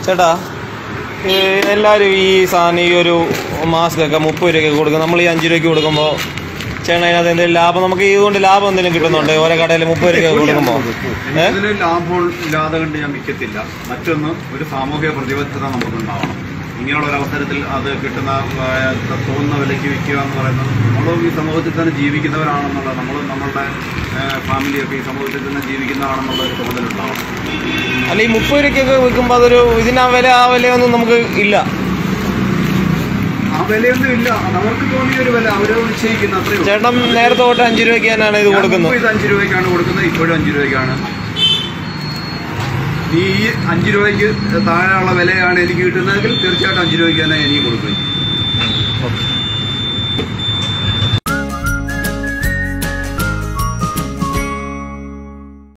ചേട്ടാ ഈ എല്ലാവരും ഈ സാധനം ഈ ഒരു മാസ്ക് ഒക്കെ മുപ്പത് രൂപയ്ക്ക് കൊടുക്കും നമ്മൾ ഈ അഞ്ച് രൂപയ്ക്ക് കൊടുക്കുമ്പോൾ ചേട്ടൻ അതിനകത്ത് എന്തെങ്കിലും ലാഭം നമുക്ക് ഇതുകൊണ്ട് ലാഭം എന്തെങ്കിലും കിട്ടുന്നുണ്ട് ഓരോ കടയിൽ മുപ്പത് രൂപയ്ക്ക് കൊടുക്കുമ്പോൾ ഏ ഇതിന് ലാഭം ഇല്ലാതെ കണ്ട് ഞാൻ വിൽക്കത്തില്ല മറ്റൊന്ന് ഒരു സാമൂഹിക പ്രതിബദ്ധത നമുക്കുണ്ടാവണം ഇങ്ങനെയുള്ള ഒരു അവസരത്തിൽ അത് കിട്ടുന്ന ആ, തോന്നുന്ന വിലയ്ക്ക് വിൽക്കുക എന്ന് പറയുന്നത് നമ്മളും ഈ സമൂഹത്തിൽ തന്നെ ജീവിക്കുന്നവരാണെന്നുള്ള നമ്മൾ നമ്മളുടെ ഫാമിലിയൊക്കെ ഈ സമൂഹത്തിൽ തന്നെ ജീവിക്കുന്നതാണെന്നുള്ള ഒരു തോന്നലുണ്ടാവണം അല്ല ഈ മുപ്പത് രൂപയ്ക്കൊക്കെ വിൽക്കുമ്പോൾ അതൊരു ഇതിന് ആ വില ആ വിലയൊന്നും നമുക്ക് ഇല്ല ആ വിലയൊന്നും ഇല്ല അത് അവർക്ക് തോന്നിയ ഒരു വില അവർ നിശ്ചയിക്കുന്ന അത്രയേ ഉള്ളൂ. ചേട്ടൻ നേരത്തെ തൊട്ട് അഞ്ച് രൂപയ്ക്ക് തന്നെയാണ് ഇത് ഞാൻ കൊടുക്കുന്നത് മുമ്പ് ഇത് അഞ്ച് രൂപയ്ക്കാണ് കൊടുക്കുന്നത് ഇപ്പോഴും അഞ്ച് രൂപയ്ക്കാണ് ഈ അഞ്ച് രൂപയ്ക്ക് താഴെയുള്ള വിലയാണ് എനിക്ക് കിട്ടുന്നതെങ്കിൽ തീർച്ചയായിട്ടും അഞ്ച് രൂപയ്ക്ക് തന്നെ എനിക്ക് കൊടുക്കും